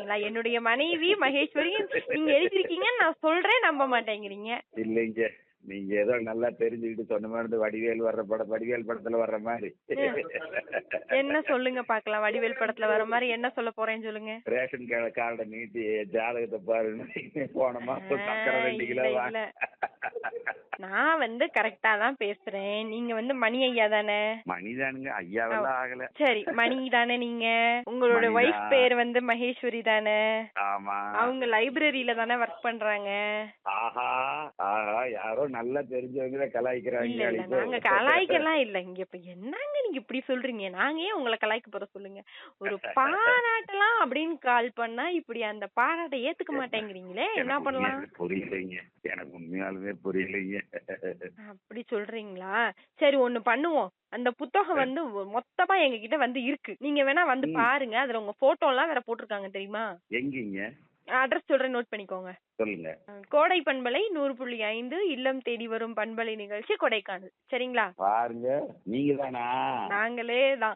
பாத்தீங்களா என்னுடைய மனைவி மகேஸ்வரி நீங்க எழுதிருக்கீங்கன்னு நான் சொல்றேன் நம்ப மாட்டேங்கிறீங்க இல்லைங்க நீங்க ஏதோ நல்லா தெரிஞ்சுக்கிட்டு சொன்ன மாதிரி இந்த வடிவேல் வர்ற படம் வடிவேல் படத்துல வர்ற மாதிரி என்ன சொல்லுங்க பாக்கலாம் வடிவேல் படத்துல வர மாதிரி என்ன சொல்ல போறேன்னு சொல்லுங்க ரேஷன் கார்டு கார்டை நீட்டி ஜாதகத்தை பாருன்னு போன மாசம் சக்கரை ரெண்டு கிலோ இல்ல, வாங்க இல்ல. நான் வந்து கரெக்டா தான் பேசுறேன் நீங்க வந்து மணி ஐயா தானே மணிதானுங்க ஐயாவெல்லாம் ஆகல சரி மணி தானே நீங்க உங்களோட மணிதான். ஒய்ஃப் பேர் வந்து மகேஸ்வரி தானே ஆமா அவங்க லைப்ரரியில தானே ஒர்க் பண்றாங்க ஆஹா ஆஹா யாரோ நல்லா தெரிஞ்சவங்க கலாய்க்கிறாங்க இல்ல இல்ல நாங்க கலாய்க்கலாம் இல்ல இங்க இப்ப என்னங்க நீங்க இப்படி சொல்றீங்க நாங்க ஏன் உங்களை கலாய்க்க போற சொல்லுங்க ஒரு பாராட்டலாம் அப்படின்னு கால் பண்ணா இப்படி அந்த பாராட்டை ஏத்துக்க மாட்டேங்கிறீங்களே என்ன எனக்கு பண்ணலாம் உண்மையாலுமே புரியலைங்க எனக்கு உண்மையாலுமே புரியலைங்க அப்படி சொல்றீங்களா சரி ஒண்ணு பண்ணுவோம் அந்த புத்தகம் வந்து மொத்தமா எங்க கிட்ட வந்து இருக்கு நீங்க வேணா வந்து ம். பாருங்க அதுல உங்க போட்டோ எல்லாம் வேற போட்டிருக்காங்க தெரியுமா எங்கீங்க அட்ரஸ் சொல்றேன் நோட் பண்ணிக்கோங்க சொல்லுங்க அஹ் கோடை பண்பலை நூறு புள்ளி ஐந்து இல்லம் தேடி வரும் பண்பலை நிகழ்ச்சி கொடைக்கானல் சரிங்களா பாருங்க நீங்க தானா நாங்களே தான்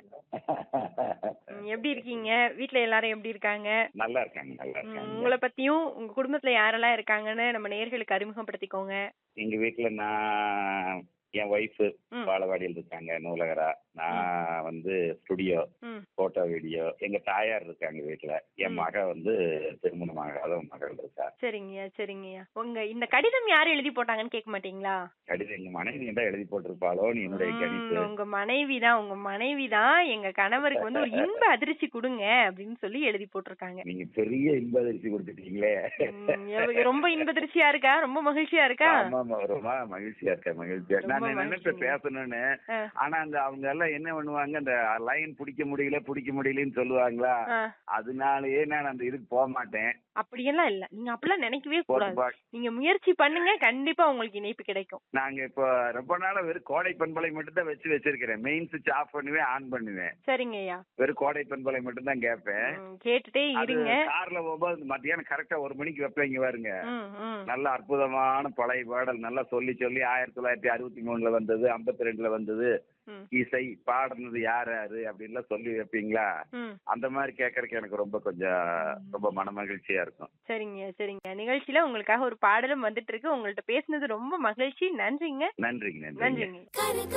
ம், எப்படி இருக்கீங்க வீட்ல எல்லாரும் எப்படி இருக்காங்க நல்லா இருக்காங்க நல்லா ம், இருக்காங்க உங்களை பத்தியும் உங்க குடும்பத்துல யாரெல்லாம் இருக்காங்கன்னு நம்ம நேயர்களுக்கு அறிமுகப்படுத்திக்கோங்க எங்க வீட்டுல நான் என் ஒய்ஃப் ம். பாலவாடியில் இருக்காங்க நூலகரா நான் வந்து ஸ்டுடியோ ம் போட்டோ வீடியோ எங்க தாயார் இருக்காங்க வீட்டுல என் ம். மக வந்து திருமணமாகாத மகள் இருக்கா சரிங்கய்யா சரிங்கய்யா உங்க இந்த கடிதம் யாரு எழுதி போட்டாங்கன்னு கேட்க மாட்டீங்களா கடிதம் எங்க மனைவி தான் எழுதி போட்டிருப்பாளோன்னு என்னுடைய ம், கணிப்பு உங்க மனைவி தான் உங்க மனைவி தான் எங்க கணவருக்கு வந்து ஒரு இன்ப அதிர்ச்சி கொடுங்க அப்படின்னு சொல்லி எழுதி போட்டிருக்காங்க நீங்க பெரிய இன்ப அதிர்ச்சி கொடுத்துட்டீங்களே ம், எவ- ரொம்ப இன்ப அதிர்ச்சியா இருக்கா ரொம்ப மகிழ்ச்சியா இருக்கா ஆமா ஆமா ரொம்ப மகிழ்ச்சியா இருக்கேன் மகிழ்ச்சியா ரொம்ப நான் நினைப்பேன் மகிழ்ச்சிங்க. பேசணும்னு ஆ, ஆனா அந்த அவங்க எல்லாம் என்ன பண்ணுவாங்க அந்த லைன் பிடிக்க முடியல பிடிக்க முடியலன்னு சொல்லுவாங்களா ஆ. அதனாலயே நான் அந்த இதுக்கு போக மாட்டேன் அப்படியெல்லாம் இல்ல நீங்க அப்படிலாம் நினைக்கவே போட்டு கூடாது பா- நீங்க முயற்சி பண்ணுங்க கண்டிப்பா உங்களுக்கு இணைப்பு கிடைக்கும் நாங்க இப்போ ரொம்ப நாளா வெறும் கோடை பண்பலை மட்டும் தான் வச்சு வச்சிருக்கிறேன் மெயின் சுவிட்ச் ஆஃப் பண்ணுவேன் ஆன் பண்ணுவேன் சரிங்கய்யா வெறும் கோடை பண்பலை மட்டும் தான் கேட்பேன் ம், கேட்டுட்டே அது இருங்க கார்ல போகும்போது மத்தியானம் கரெக்டா ஒரு மணிக்கு வைப்பேங்க பாருங்க ம், ம். நல்ல அற்புதமான பழைய பாடல் நல்லா சொல்லி சொல்லி ஆயிரத்தி தொள்ளாயிரத்தி அறுபத்தி மூணுல வந்தது ஐம்பத்தி ரெண்டுல வந்தது ம், இசை பாடுனது யார் யாரு அப்படின்லாம் சொல்லி வைப்பீங்களா ம். அந்த மாதிரி கேட்கறதுக்கு எனக்கு ரொம்ப கொஞ்சம் ரொம்ப மன மகிழ்ச்சியா இருக்கும் சரிங்க சரிங்க நிகழ்ச்சியில உங்களுக்காக ஒரு பாடலும் வந்துட்டு இருக்கு உங்கள்ட்ட பேசுனது ரொம்ப மகிழ்ச்சி நன்றிங்க நன்றிங்க நன்றிங்க நன்றிங்க கருக்க